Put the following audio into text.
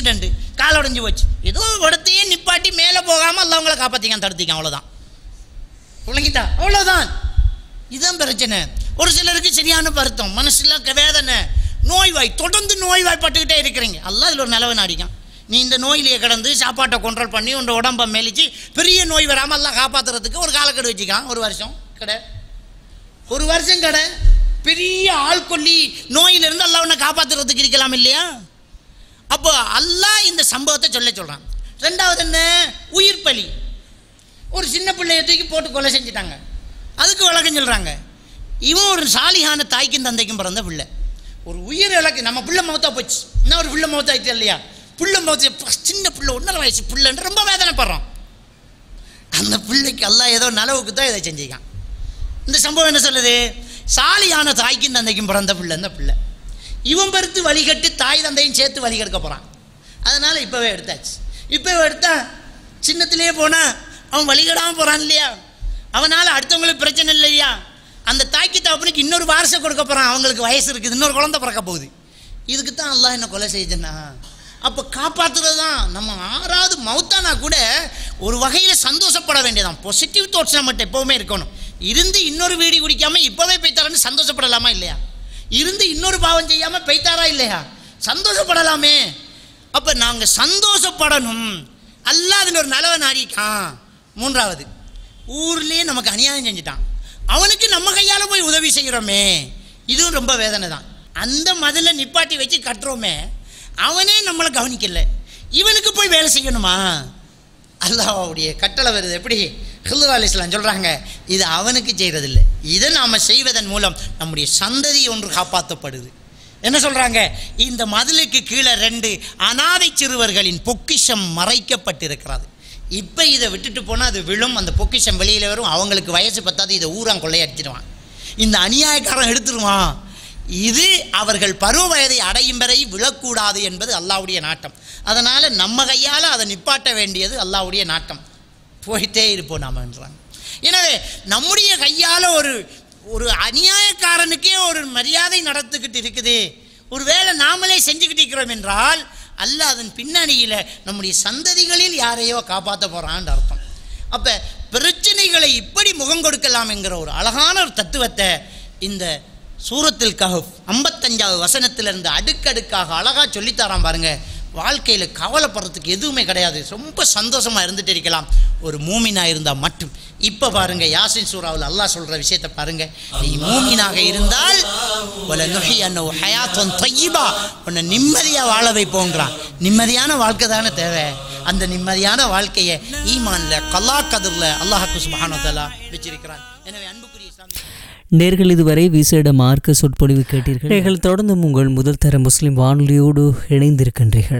accident கால் உடைஞ்சு போச்சு ஏதோ உடத்தையே நிப்பாட்டி மேலே போகாமல் அல்ல அவங்கள காப்பாற்றிக்கான் தடுத்திக்கான் அவ்வளோதான் விளங்கிட்டா அவ்வளோதான் இதுதான் பிரச்சனை ஒரு சிலருக்கு சரியான வருத்தம் மனசுல க- வேதனை நோய்வாய் தொடர்ந்து நோய்வாய்ப்பட்டுக்கிட்டே இருக்கிறீங்க அல்லாஹ் இதில் ஒரு நிலவு நாடிக்கான் நீ இந்த நோயிலேயே கிடந்து சாப்பாட்டை கண்ட்ரோல் பண்ணி உன் உடம்பை மெலிச்சு பெரிய நோய் வராமல் எல்லாம் காப்பாற்றுறதுக்கு ஒரு காலக்கெடு வச்சுக்கான் ஒரு வருஷம் கடை ஒரு வருஷம் கடை பெரிய ஆள்கொல்லி நோயிலிருந்து அல்லாஹ் உன்னை காப்பாற்றுறதுக்கு இருக்கலாம் இல்லையா அப்போ அல்லாஹ் இந்த சம்பவத்தை சொல்ல சொல்கிறான் ரெண்டாவது என்ன உயிர் பலி ஒரு சின்ன பிள்ளைய தூக்கி போட்டு கொலை செஞ்சுட்டாங்க அதுக்கு விளக்கம் சொல்கிறாங்க இவன் ஒரு சாலிகான தாய்க்கும் தந்தைக்கும் பிறந்த பிள்ளை ஒரு உயிர் இலக்கு நம்ம பிள்ளை மௌத்தா போச்சு என்ன ஒரு பிள்ளை மௌத்தாயிட்டு இல்லையா பிள்ளை மௌத்த எப்பா, சின்ன பிள்ளை ஒன்றரை வயசு பிள்ளைன்னு ரொம்ப வேதனைப்படுறோம் அந்த பிள்ளைக்கு அல்லாஹ் ஏதோ நலவுக்கு தான் இதை செஞ்சுக்கான் இந்த சம்பவம் என்ன சொல்லுது சாலியான தாய்க்கும் தந்தைக்கும் பிறந்த பிள்ளை இந்த பிள்ளை இவன் பெருத்து வழிகட்டு தாய் தந்தையும் சேர்த்து வழிகெடுக்க போகிறான் அதனால் இப்போவே எடுத்தாச்சு இப்போவே எடுத்தா சின்னத்திலே போனால் அவன் வழிகடாமல் போகிறான் இல்லையா அவனால் அடுத்தவங்களுக்கு பிரச்சனை இல்லையா அந்த தாய்க்கு தகப்பனுக்கு இன்னொரு வாரிசை கொடுக்க போகிறான் அவங்களுக்கு வயசு இருக்குது இன்னொரு குழந்தை பிறக்க போகுது இதுக்கு தான் அல்லாஹ் என்ன கொலை செய்யுதுன்னா அப்போ காப்பாற்றுறது தான் நம்ம ஆறாவது மௌத்தானா கூட ஒரு வகையில் சந்தோஷப்பட வேண்டியதான் பாசிட்டிவ் தாட்ஸ் நம்மகிட்ட எப்போவுமே இருக்கணும் இருந்து இன்னொரு வீடி குடிக்காமல் இப்போவே பெய்த்தாரன்னு சந்தோஷப்படலாமா இல்லையா இருந்து இன்னொரு பாவம் செய்யாமல் பெய்த்தாரா இல்லையா சந்தோஷப்படலாமே அப்போ நாங்கள் சந்தோஷப்படணும் அல்லாஹ் அதில் ஒரு நலவை நாடிக்கான் மூன்றாவது ஊர்லேயே நமக்கு அநியாயம் செஞ்சுட்டான் அவனுக்கு நம்ம கையால் போய் உதவி செய்கிறோமே இதுவும் ரொம்ப வேதனை தான் அந்த மதில நிப்பாட்டி வச்சு கட்டுறோமே அவனே நம்மளை கவனிக்கல இவனுக்கு போய் வேலை செய்யணுமா அல்லாஹ்வுடைய கட்டளை வருது எப்படி ஹில்லுவா அலிஸ்லாம் சொல்கிறாங்க இது அவனுக்கு செய்கிறதில்லை இதை நாம் செய்வதன் மூலம் நம்முடைய சந்ததி ஒன்று காப்பாற்றப்படுது என்ன சொல்கிறாங்க இந்த மதிலுக்கு கீழே ரெண்டு அனாதை சிறுவர்களின் பொக்கிஷம் மறைக்கப்பட்டிருக்கிறது இப்போ இதை விட்டுட்டு போனால் அது விழும் அந்த பொக்கிஷம் வெளியில் வரும் அவங்களுக்கு வயசு பத்தாது இதை ஊரான் கொள்ளையடிச்சிடுவான் இந்த அநியாயக்காரன் எடுத்துருவான் இது அவர்கள் பருவ வயதை அடையும் வரை விழக்கூடாது என்பது அல்லாவுடைய நாட்டம் அதனால் நம்ம கையால் அதை நிப்பாட்ட வேண்டியது அல்லாவுடைய நாட்டம் போயிட்டே இருப்போம் நாமன்றாங்க எனவே நம்முடைய கையால் ஒரு ஒரு அநியாயக்காரனுக்கே ஒரு மரியாதை நடத்துக்கிட்டு இருக்குது ஒருவேளை நாமளே செஞ்சுக்கிட்டு இருக்கிறோம் என்றால் அல்ல அதன் பின்னணியில் நம்முடைய சந்ததிகளில் யாரையோ காப்பாற்ற போகிறான்னு அர்த்தம் அப்போ பிரச்சனைகளை இப்படி முகம் கொடுக்கலாம் என்கிற ஒரு அழகான ஒரு தத்துவத்தை இந்த சூரத்தில் கஹப் ஐம்பத்தஞ்சாவது வசனத்திலிருந்து அடுக்கடுக்காக அழகாக சொல்லித்தரான் பாருங்க வாழ்க்கையில் கவலைப்படுறதுக்கு எதுவுமே கிடையாது ரொம்ப சந்தோஷமாக இருந்துட்டு இருக்கலாம் ஒரு மூமினா இருந்தால் மட்டும் இப்போ பாருங்க யாசின் சூறாவில் அல்லாஹ் சொல்கிற விஷயத்தை பாருங்க நீ மூமினாக இருந்தால் உல நுஹி அன்ன ஹயாத்தன் தையிபா உன்னை நிம்மதியாக வாழ வைப்போங்கிறான் நிம்மதியான வாழ்க்கை தானே தேவை அந்த நிம்மதியான வாழ்க்கையை ஈமான்ல கல்லா கதிரில் அல்லாஹாக்கு சுபஹானதல்லா வச்சிருக்கிறான் எனவே அன்புக்குரிய இஸ்லாமிய நேர்கள் இதுவரை விசேட மார்க்க சொற்பொழிவு கேட்டீர்கள் நீங்கள் தொடர்ந்து உங்கள் முதல் தர முஸ்லிம் வானொலியோடு இணைந்திருக்கின்றீர்கள்